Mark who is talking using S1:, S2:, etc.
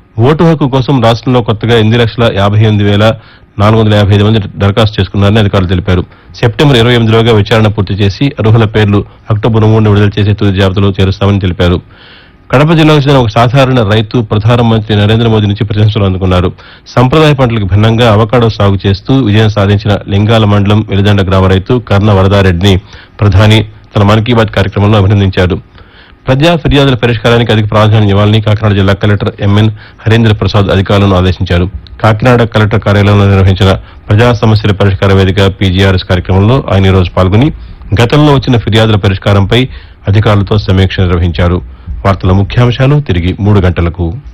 S1: vote హక్కు కోసం రాష్ట్రంలో కొత్తగా ఎనిమిది లక్షల యాభై ఎనిమిది వేల నాలుగు వందల యాభై ఐదు మంది దరఖాస్తు చేసుకున్నారని అధికారులు తెలిపారు సెప్టెంబర్ ఇరవై ఎనిమిదిలోగా విచారణ పూర్తి చేసి అర్హుల పేర్లు అక్టోబర్ మూడున విడుదల చేసే తుది జాబితాలో చేరుస్తామని తెలిపారు కడప జిల్లాకు చెందిన ఒక సాధారణ రైతు ప్రధానమంత్రి నరేంద్ర మోదీ నుంచి ప్రశంసలు అందుకున్నారు సంప్రదాయ పంటలకు భిన్నంగా అవకాడో సాగు చేస్తూ విజయం సాధించిన లింగాల మండలం వెలిదండ గ్రామ రైతు కర్ణ వరదారెడ్డిని ప్రధాని తన మన్ కీ బాత్ కార్యక్రమంలో అభినందించారు ప్రజా ఫిర్యాదుల పరిష్కారానికి అధిక ప్రాధాన్యం ఇవ్వాలని కాకినాడ జిల్లా కలెక్టర్ ఎంఎన్ హరేంద్ర ప్రసాద్ అధికారులను ఆదేశించారు కాకినాడ కలెక్టర్ కార్యాలయంలో నిర్వహించిన ప్రజా సమస్యల పరిష్కార వేదిక పీజీఆర్ఎస్ కార్యక్రమంలో ఆయన ఈ రోజు పాల్గొని గతంలో వచ్చిన ఫిర్యాదుల పరిష్కారంపై అధికారులతో సమీక్ష నిర్వహించారు వార్తల ముఖ్యాంశాలు తిరిగి మూడు గంటలకు